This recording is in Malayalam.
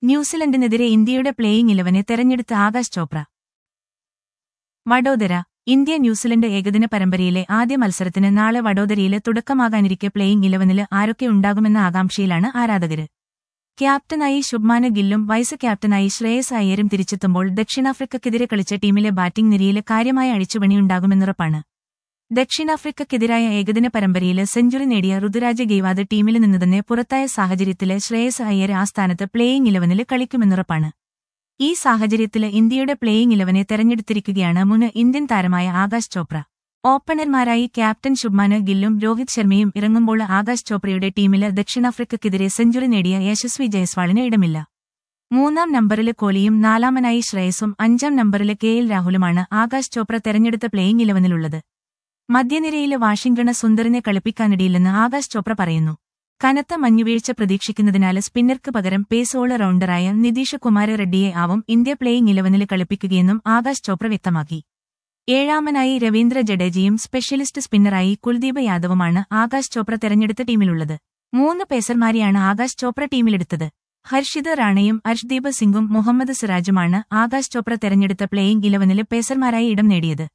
ന്യൂസിലൻഡിനെതിരെ ഇന്ത്യയുടെ പ്ലേയിംഗ് ഇലവനെ തെരഞ്ഞെടുത്ത ആകാശ് ചോപ്ര വഡോദര ഇന്ത്യ ന്യൂസിലൻഡ് ഏകദിന പരമ്പരയിലെ ആദ്യ മത്സരത്തിന് നാളെ വഡോദരയില് തുടക്കമാകാനിരിക്കെ പ്ലേയിംഗ് ഇലവനില് ആരൊക്കെ ഉണ്ടാകുമെന്ന ആകാംക്ഷയിലാണ് ആരാധകര് ക്യാപ്റ്റനായി ശുഭ്മാന ഗില്ലും വൈസ് ക്യാപ്റ്റനായി ശ്രേയസ് അയ്യരും തിരിച്ചെത്തുമ്പോൾ ദക്ഷിണാഫ്രിക്കയ്ക്കെതിരെ കളിച്ച ടീമിലെ ബാറ്റിംഗ് നിരയില് കാര്യമായ അഴിച്ചുപണിയുണ്ടാകുമെന്നുറപ്പാണ് ദക്ഷിണാഫ്രിക്കയ്ക്കെതിരായ ഏകദിന പരമ്പരയില് സെഞ്ചുറി നേടിയ ഋതുരാജ ഗെയ്വാദ് ടീമിൽ നിന്ന് തന്നെ പുറത്തായ സാഹചര്യത്തില് ശ്രേയസ് അയ്യർ ആ സ്ഥാനത്ത് പ്ലേയിംഗ് ഇലവനില് കളിക്കുമെന്നുറപ്പാണ് ഈ സാഹചര്യത്തില് ഇന്ത്യയുടെ പ്ലേയിംഗ് ഇലവനെ തെരഞ്ഞെടുത്തിരിക്കുകയാണ് മുൻ ഇന്ത്യൻ താരമായ ആകാശ് ചോപ്ര ഓപ്പണർമാരായി ക്യാപ്റ്റൻ ശുഭ്മാന് ഗില്ലും രോഹിത് ശർമ്മയും ഇറങ്ങുമ്പോൾ ആകാശ് ചോപ്രയുടെ ടീമില് ദക്ഷിണാഫ്രിക്കയ്ക്കെതിരെ സെഞ്ചുറി നേടിയ യശസ്വി ജയസ്വാളിന് ഇടമില്ല മൂന്നാം നമ്പറില് കോഹ്ലിയും നാലാമനായി ശ്രേയസും അഞ്ചാം നമ്പറില് കെ എൽ രാഹുലുമാണ് ആകാശ് ചോപ്ര തെരഞ്ഞെടുത്ത പ്ലേയിംഗ് ഇലവനിലുള്ളത് മധ്യനിരയില് വാഷിംഗ്ടണ് സുന്ദറിനെ കളിപ്പിക്കാനിടയില്ലെന്ന് ആകാശ് ചോപ്ര പറയുന്നു കനത്ത മഞ്ഞുവീഴ്ച പ്രതീക്ഷിക്കുന്നതിനാല് സ്പിന്നർക്ക് പകരം പേസ് ഓൾ റൌണ്ടറായ നിതീഷ് കുമാര റെഡ്ഡിയെ ആവും ഇന്ത്യ പ്ലേയിംഗ് ഇലവനിൽ കളിപ്പിക്കുകയെന്നും ആകാശ് ചോപ്ര വ്യക്തമാക്കി ഏഴാമനായി രവീന്ദ്ര ജഡേജയും സ്പെഷ്യലിസ്റ്റ് സ്പിന്നറായി കുൽദീപ് യാദവുമാണ് ആകാശ് ചോപ്ര തെരഞ്ഞെടുത്ത ടീമിലുള്ളത് മൂന്ന് പേസർമാരെയാണ് ആകാശ് ചോപ്ര ടീമിലെടുത്തത് ഹർഷിത് റാണയും അർഷ്ദീപ് സിംഗും മുഹമ്മദ് സിറാജുമാണ് ആകാശ് ചോപ്ര തെരഞ്ഞെടുത്ത പ്ലേയിംഗ് ഇലവനിൽ പേസർമാരായി ഇടം നേടിയത്